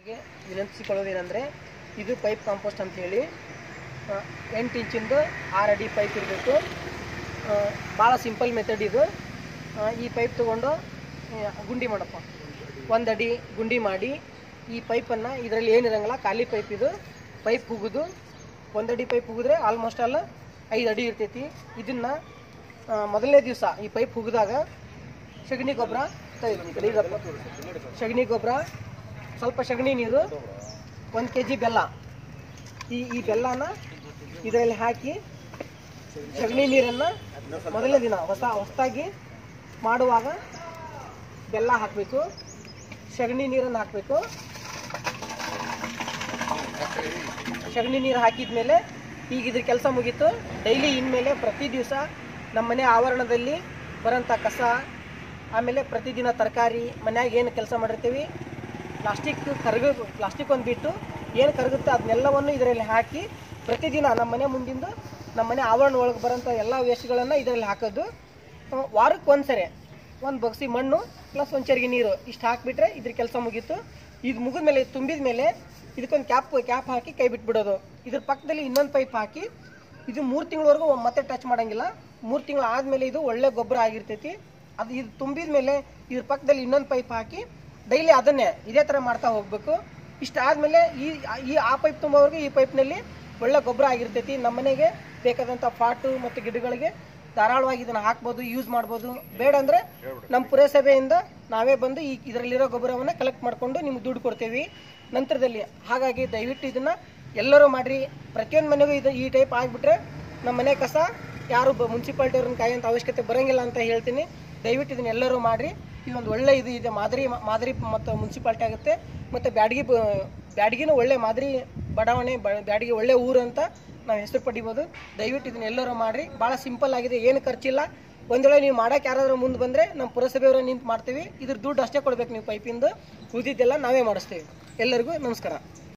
ವಿನಂತಿಸಿಕೊಳ್ಳೋದೇನೆಂದರೆ ಇದು pipe compost ಅಂತ ಹೇಳಿ ಆ, ಎಂಟು ಇಂಚಿಂದು ಆರು ಅಡಿ ಪೈಪ್ ಇರಬೇಕು ಭಾಳ ಸಿಂಪಲ್ ಮೆಥಡ್ ಇದು ಆ, ಈ ಪೈಪ್ ತೊಗೊಂಡು ಆ, ಗುಂಡಿ ಮಾಡಪ್ಪ ಒಂದು ಅಡಿ ಗುಂಡಿ ಮಾಡಿ ಈ ಪೈಪನ್ನು ಇದರಲ್ಲಿ ಏನಿರಂಗಿಲ್ಲ ಖಾಲಿ ಪೈಪ್ ಇದು ಪೈಪ್ ಹುಗಿದು ಒಂದು ಅಡಿ ಪೈಪ್ ಹುಗಿದ್ರೆ ಆಲ್ಮೋಸ್ಟ್ ಆಲ್ ಐದು ಅಡಿ ಇರ್ತೈತಿ ಇದನ್ನು ಮೊದಲನೇ ದಿವಸ ಈ ಪೈಪ್ ಹುಗಿದಾಗ ಸಗಣಿ ಗೊಬ್ಬರ ಸಗಣಿ ಗೊಬ್ಬರ ಸ್ವಲ್ಪ ಸಗಣಿ ನೀರು ಒಂದು ಕೆ ಜಿ ಬೆಲ್ಲ ಈ ಈ ಬೆಲ್ಲನ ಇದರಲ್ಲಿ ಹಾಕಿ ಸಗಣಿ ನೀರನ್ನು ಮೊದಲನೇ ದಿನ ಹೊಸ ಹೊಸದಾಗಿ ಮಾಡುವಾಗ ಬೆಲ್ಲ ಹಾಕಬೇಕು ಸಗಣಿ ನೀರನ್ನು ಹಾಕಬೇಕು ಸಗಣಿ ನೀರು ಹಾಕಿದ್ಮೇಲೆ ಈಗ ಇದ್ರ ಕೆಲಸ ಮುಗೀತು ಡೈಲಿ ಇನ್ಮೇಲೆ ಪ್ರತಿ ದಿವಸ ನಮ್ಮ ಮನೆ ಆವರಣದಲ್ಲಿ ಬರೋಂಥ ಕಸ ಆಮೇಲೆ ಪ್ರತಿದಿನ ತರಕಾರಿ ಮನ್ಯಾಗ ಏನು ಕೆಲಸ ಮಾಡಿರ್ತೀವಿ ಪ್ಲಾಸ್ಟಿಕ್ ಕರಗ ಪ್ಲಾಸ್ಟಿಕ್ ಒಂದು ಬಿಟ್ಟು ಏನು ಕರಗುತ್ತೆ ಅದನ್ನೆಲ್ಲವನ್ನು ಇದರಲ್ಲಿ ಹಾಕಿ ಪ್ರತಿದಿನ ನಮ್ಮ ಮನೆ ಮುಂದಿಂದು ನಮ್ಮ ಮನೆ ಆವರಣ ಒಳಗೆ ಬರೋಂಥ ಎಲ್ಲ ವೇಸ್ಟ್ಗಳನ್ನು ಇದರಲ್ಲಿ ಹಾಕೋದು ಆ, ವಾರಕ್ಕೆ ಒಂದು ಸರಿ ಒಂದು ಬಗ್ಸಿ ಮಣ್ಣು ಪ್ಲಸ್ ಒಂದು ಚರಿಗೆ ನೀರು ಇಷ್ಟು ಹಾಕಿಬಿಟ್ರೆ ಇದ್ರ ಕೆಲಸ ಮುಗೀತು ಇದು ಮುಗಿದ ಮೇಲೆ ತುಂಬಿದ ಮೇಲೆ ಇದಕ್ಕೊಂದು ಕ್ಯಾಪ್ ಕ್ಯಾಪ್ ಹಾಕಿ ಕೈ ಬಿಟ್ಬಿಡೋದು ಇದ್ರ ಪಕ್ಕದಲ್ಲಿ ಇನ್ನೊಂದು ಪೈಪ್ ಹಾಕಿ ಇದು ಮೂರು ತಿಂಗಳವರೆಗೂ ಮತ್ತೆ ಟಚ್ ಮಾಡಂಗಿಲ್ಲ ಮೂರು ತಿಂಗಳು ಆದಮೇಲೆ ಇದು ಒಳ್ಳೆ ಗೊಬ್ಬರ ಆಗಿರ್ತೈತಿ ಅದು ಇದು ತುಂಬಿದ ಮೇಲೆ ಇದ್ರ ಪಕ್ಕದಲ್ಲಿ ಇನ್ನೊಂದು ಪೈಪ್ ಹಾಕಿ ಡೈಲಿ ಅದನ್ನೇ ಇದೇ ಥರ ಮಾಡ್ತಾ ಹೋಗಬೇಕು ಇಷ್ಟು ಆದಮೇಲೆ ಈ ಈ ಆ ಪೈಪ್ ತುಂಬೋವರೆಗೂ ಈ ಪೈಪ್ನಲ್ಲಿ ಒಳ್ಳೆ ಗೊಬ್ಬರ ಆಗಿರ್ತೈತಿ ನಮ್ಮ ಮನೆಗೆ ಬೇಕಾದಂಥ ಪಾಟು ಮತ್ತು ಗಿಡಗಳಿಗೆ ಧಾರಾಳವಾಗಿ ಇದನ್ನು ಹಾಕ್ಬೋದು ಯೂಸ್ ಮಾಡ್ಬೋದು ಬೇಡ ಅಂದರೆ ನಮ್ಮ ಪುರಸಭೆಯಿಂದ ನಾವೇ ಬಂದು ಈ ಇದರಲ್ಲಿರೋ ಗೊಬ್ಬರವನ್ನು ಕಲೆಕ್ಟ್ ಮಾಡಿಕೊಂಡು ನಿಮ್ಗೆ ದುಡ್ಡು ಕೊಡ್ತೇವೆ ನಂತರದಲ್ಲಿ ಹಾಗಾಗಿ ದಯವಿಟ್ಟು ಇದನ್ನು ಎಲ್ಲರೂ ಮಾಡಿರಿ ಪ್ರತಿಯೊಂದು ಮನೆಗೂ ಇದು ಈ ಟೈಪ್ ಆಗಿಬಿಟ್ರೆ ನಮ್ಮ ಮನೆ ಕಸ ಯಾರು ಬ ಮುನ್ಸಿಪಾಲ್ಟಿಯವ್ರನ್ನ ಕಾಯೋಂಥ ಅವಶ್ಯಕತೆ ಬರೋಂಗಿಲ್ಲ ಅಂತ ಹೇಳ್ತೀನಿ ದಯವಿಟ್ಟು ಇದನ್ನ ಎಲ್ಲರೂ ಮಾಡಿರಿ ಇದೊಂದು ಒಳ್ಳೆ ಇದು ಇದೆ ಮಾದರಿ ಮಾದರಿ ಮತ್ತು ಮುನ್ಸಿಪಾಲ್ಟಿ ಆಗುತ್ತೆ ಮತ್ತು ಬ್ಯಾಡಗಿ ಬ ಬ್ಯಾಡಗಿನೂ ಒಳ್ಳೆ ಮಾದರಿ ಬಡಾವಣೆ ಬ ಬ್ಯಾಡಗಿ ಒಳ್ಳೆ ಊರು ಅಂತ ನಾವು ಹೆಸರು ಪಡಿಬೋದು ದಯವಿಟ್ಟು ಇದನ್ನ ಎಲ್ಲರೂ ಮಾಡಿರಿ ಭಾಳ ಸಿಂಪಲ್ ಆಗಿದೆ ಏನು ಖರ್ಚಿಲ್ಲ ಒಂದು ವೇಳೆ ನೀವು ಮಾಡೋಕೆ ಯಾರಾದರೂ ಮುಂದೆ ಬಂದರೆ ನಮ್ಮ ಪುರಸಭೆಯವರು ನಿಂತು ಮಾಡ್ತೀವಿ ಇದ್ರ ದುಡ್ಡು ಅಷ್ಟೇ ಕೊಡ್ಬೇಕು ನೀವು ಪೈಪಿಂದು ಉಳಿದಿದ್ದೆಲ್ಲ ನಾವೇ ಮಾಡಿಸ್ತೀವಿ ಎಲ್ಲರಿಗೂ ನಮಸ್ಕಾರ